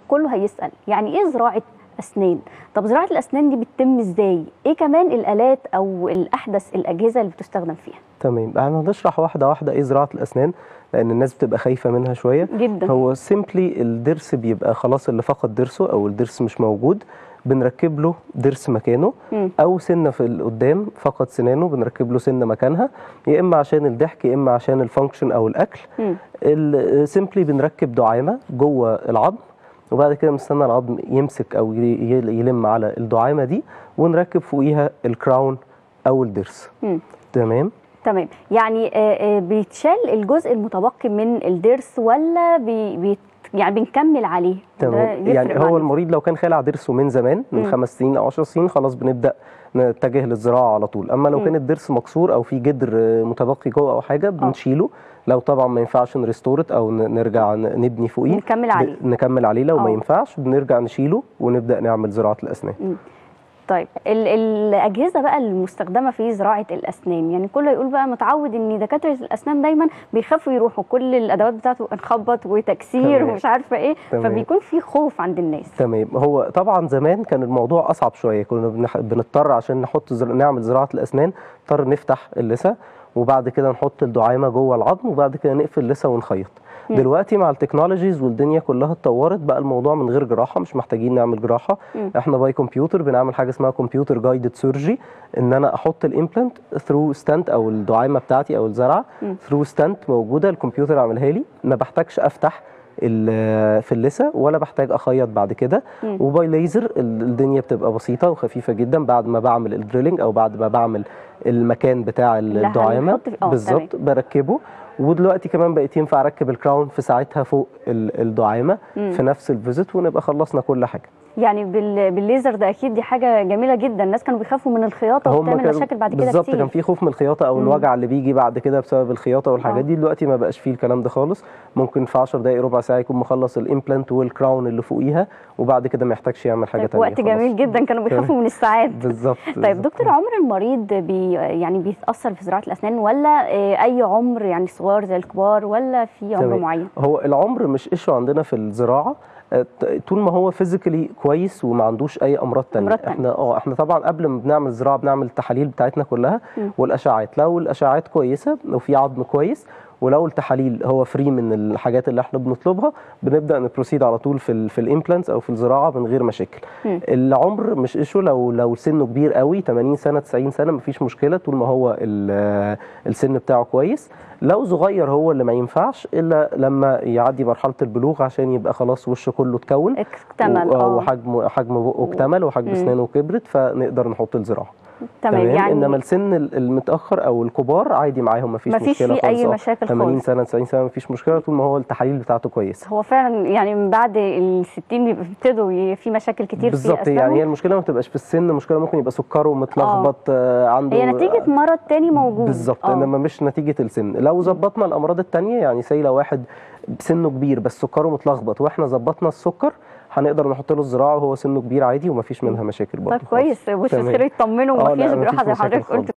كله هيسال يعني ايه زراعه اسنان طب زراعه الاسنان دي بتتم ازاي ايه كمان الالات او الاحدث الاجهزه اللي بتستخدم فيها تمام احنا هنشرح واحده واحده ايه زراعه الاسنان لان الناس بتبقى خايفه منها شويه جدا هو سيمبلي الضرس بيبقى خلاص اللي فقد ضرسه او الضرس مش موجود بنركب له ضرس مكانه مم. او سنه في القدام فقد سنانه بنركب له سنه مكانها يا اما عشان الضحك يا اما عشان الفانكشن او الاكل مم. سيمبلي بنركب دعامه جوه العظم وبعد كده بنستنى العظم يمسك او ي- ي- يلم على الدعامه دي ونركب فوقيها الكراون او الضرس مم. تمام تمام يعني آه، آه، بيتشال الجزء المتبقي من الضرس ولا بي بيت يعني بنكمل عليه ده تمام يفرق يعني معانا. هو المريض لو كان خالع ضرسه من زمان من مم. خمس سنين او 10 سنين خلاص بنبدا نتجه للزراعه على طول اما لو مم. كان الضرس مكسور او في جدر آه، متبقي جوه او حاجه بنشيله لو طبعا ما ينفعش نريستورت او ن- نرجع ن- نبني فوقيه نكمل عليه ب- نكمل عليه لو آه. ما ينفعش بنرجع نشيله ونبدا نعمل زراعه الاسنان طيب ال- الاجهزه بقى المستخدمه في زراعه الاسنان يعني كله يقول بقى متعود ان دكاتره الاسنان دايما بيخافوا يروحوا كل الادوات بتاعته انخبط وتكسير تمام. ومش عارفه ايه تمام. فبيكون في خوف عند الناس تمام هو طبعا زمان كان الموضوع اصعب شويه كنا بنح- بنضطر عشان نحط زر... نعمل زراعه الاسنان نضطر نفتح اللثه وبعد كده نحط الدعامه جوه العظم وبعد كده نقفل اللثه ونخيط مم. دلوقتي مع التكنولوجيز والدنيا كلها اتطورت بقى الموضوع من غير جراحه مش محتاجين نعمل جراحه مم. احنا باي كمبيوتر بنعمل حاجه اسمها كمبيوتر جايدد سيرجي ان انا احط الامبلانت ثرو ستانت او الدعامه بتاعتي او الزرعه مم. ثرو ستانت موجوده الكمبيوتر عاملها لي ما بحتاجش افتح ال- في اللثه ولا بحتاج اخيط بعد كده مم. وباي ليزر ال- الدنيا بتبقى بسيطه وخفيفه جدا بعد ما بعمل الدريلينج او بعد ما بعمل المكان بتاع اللي الدعامه هنحط فيه- آه، بالظبط بركبه ودلوقتي كمان بقيت ينفع اركب الكراون في ساعتها فوق ال- الدعامه مم. في نفس الفيزيت ونبقى خلصنا كل حاجه يعني بال... بالليزر ده اكيد دي حاجه جميله جدا الناس كانوا بيخافوا من الخياطه هم وبتعمل كانوا- مشاكل بعد كده بالظبط كتير كان في خوف من الخياطه او مم. الوجع اللي بيجي بعد كده بسبب الخياطه والحاجات آه. دي دلوقتي ما بقاش فيه الكلام ده خالص ممكن في 10 دقائق ربع ساعه يكون مخلص الامبلانت والكراون اللي فوقيها وبعد كده ما يحتاجش يعمل حاجه طيب تانية وقت خلاص. جميل جدا كانوا بيخافوا من الساعات بالظبط طيب بالظبط. دكتور عمر المريض بي يعني بيتاثر في زراعه الاسنان ولا آه، اي عمر يعني صغار زي الكبار ولا في عمر تمام. معين هو العمر مش ايشو عندنا في الزراعه آه، ط- طول ما هو فيزيكالي كويس وما عندوش اي امراض تانية أمراض تانية. احنا اه احنا طبعا قبل ما بنعمل زراعه بنعمل التحاليل بتاعتنا كلها مم. والاشعاعات لو الاشعاعات كويسه لو في عظم كويس ولو التحاليل هو فري من الحاجات اللي احنا بنطلبها بنبدا نبروسيد على طول في ال في الامبلانتس او في الزراعه من غير مشاكل مم. العمر مش ايشو لو لو سنه كبير قوي 80 سنه 90 سنه مفيش مشكله طول ما هو ال- السن بتاعه كويس لو صغير هو اللي ما ينفعش الا لما يعدي مرحله البلوغ عشان يبقى خلاص وشه كله اتكون اكتمل و- اه وحجم حجم بقه اكتمل وحجم مم. اسنانه كبرت فنقدر نحط الزراعه تمام يعني انما السن ال- المتاخر او الكبار عادي معاهم مفيش مفيش مشكله فيه خالص أي آه. مشاكل 80 خالص. سنه 90 سنه مفيش مشكله طول ما هو التحاليل بتاعته كويسه هو فعلا يعني من بعد ال 60 بيبقى بيبتدوا ي- في مشاكل كتير في بالظبط اسنانهم يعني هي المشكله ما بتبقاش في السن المشكله ممكن يبقى سكره متلخبط آه. عنده هي نتيجه مرض تاني موجود بالظبط آه. انما مش نتيجه السن لو ظبطنا الامراض التانية يعني سي لو واحد سنه كبير بس سكره متلخبط واحنا ظبطنا السكر هنقدر نحط له الزراعه وهو سنه كبير عادي ومفيش منها مشاكل برضه طيب كويس تمام. وتذكروا يطمنوا آه، لا، ومفيش مفيش جراحه زي مشاكل حضرتك خالص. قلت